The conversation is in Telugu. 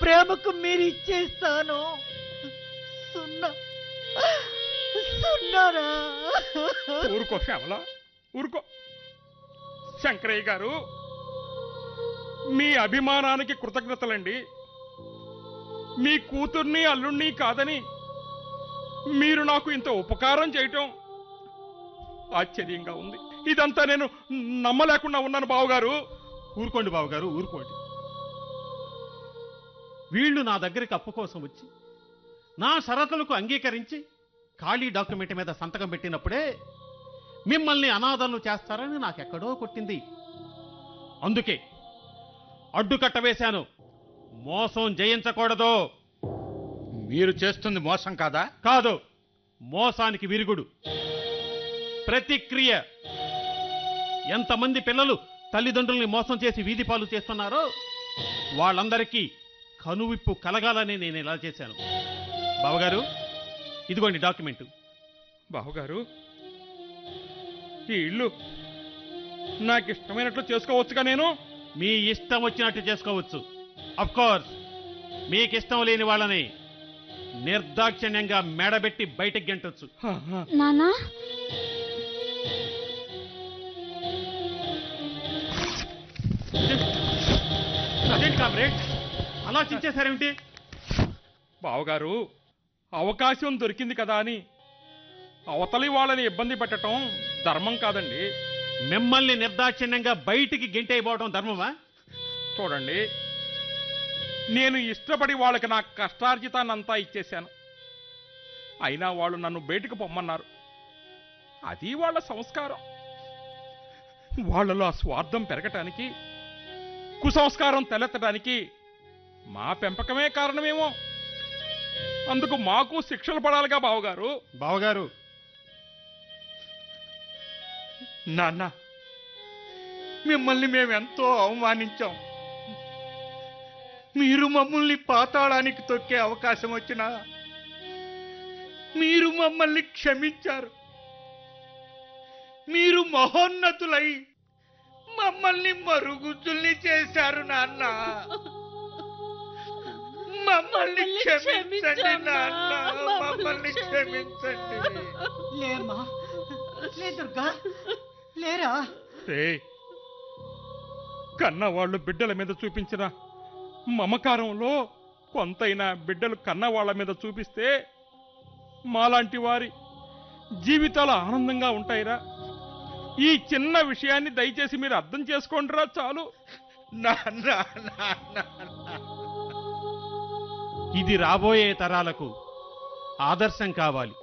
ప్రేమకు మీరు ఇచ్చేస్తాను సున్నా సున్నారా ఊరుకో శ్యామల ఊరుకో శంకరయ్య గారు మీ అభిమానానికి కృతజ్ఞతలండి మీ కూతుర్ని అల్లుణ్ణి కాదని మీరు నాకు ఇంత ఉపకారం చేయటం ఆశ్చర్యంగా ఉంది ఇదంతా నేను నమ్మలేకుండా ఉన్నాను బావగారు ఊరుకోండి బావగారు ఊరుకోండి వీళ్ళు నా దగ్గరికి అప్పు కోసం వచ్చి నా షరతులకు అంగీకరించి ఖాళీ డాక్యుమెంట్ మీద సంతకం పెట్టినప్పుడే మిమ్మల్ని అనాథలు చేస్తారని నాకెక్కడో కొట్టింది అందుకే అడ్డుకట్ట వేశాను మోసం జయించకూడదు మీరు చేస్తుంది మోసం కాదా కాదు మోసానికి విరుగుడు ప్రతిక్రియ ఎంతమంది పిల్లలు తల్లిదండ్రుల్ని మోసం చేసి వీధి పాలు చేస్తున్నారో వాళ్ళందరికీ కనువిప్పు కలగాలని నేను ఇలా చేశాను బావగారు ఇదిగోండి డాక్యుమెంట్ బావగారు ఈ ఇల్లు నాకు ఇష్టమైనట్లు చేసుకోవచ్చుగా నేను మీ ఇష్టం వచ్చినట్టు చేసుకోవచ్చు అఫ్ కోర్స్ మీకు ఇష్టం లేని వాళ్ళని నిర్దాక్షిణ్యంగా మెడబెట్టి బయటకు గెంటొచ్చు నానా అదేంటి కామ్రేడ్ అలా చించేశారేమిటి బావగారు అవకాశం దొరికింది కదా అని అవతలి వాళ్ళని ఇబ్బంది పెట్టడం ధర్మం కాదండి మిమ్మల్ని నిర్దాక్షిణ్యంగా బయటికి గెంటైపోవడం ధర్మమా చూడండి నేను ఇష్టపడి వాళ్ళకి నా కష్టార్జితాన్నంతా ఇచ్చేశాను అయినా వాళ్ళు నన్ను బయటకు పొమ్మన్నారు అది వాళ్ళ సంస్కారం వాళ్ళలో ఆ స్వార్థం పెరగటానికి కుసంస్కారం తెలెత్తడానికి మా పెంపకమే కారణమేమో అందుకు మాకు శిక్షలు పడాలిగా బావగారు బావగారు నాన్న మిమ్మల్ని మేమెంతో అవమానించాం మీరు మమ్మల్ని పాతాళానికి తొక్కే అవకాశం వచ్చినా మీరు మమ్మల్ని క్షమించారు మీరు మహోన్నతులై మమ్మల్ని మరుగుజ్జుల్ని చేశారు నాన్న మమ్మల్ని క్షమించండి నాన్న మమ్మల్ని క్షమించండి లేమ్మా లే దుర్గా లేరా రే కన్నవాళ్ళు బిడ్డల మీద చూపించిన మమకారంలో కొంతైనా బిడ్డలు కన్నవాళ్ళ మీద చూపిస్తే మాలాంటి వారి జీవితాలు ఆనందంగా ఉంటాయిరా ఈ చిన్న విషయాన్ని దయచేసి మీరు అర్థం చేసుకోండిరా చాలు నాన్న నాన్న ఇది రాబోయే తరాలకు ఆదర్శం కావాలి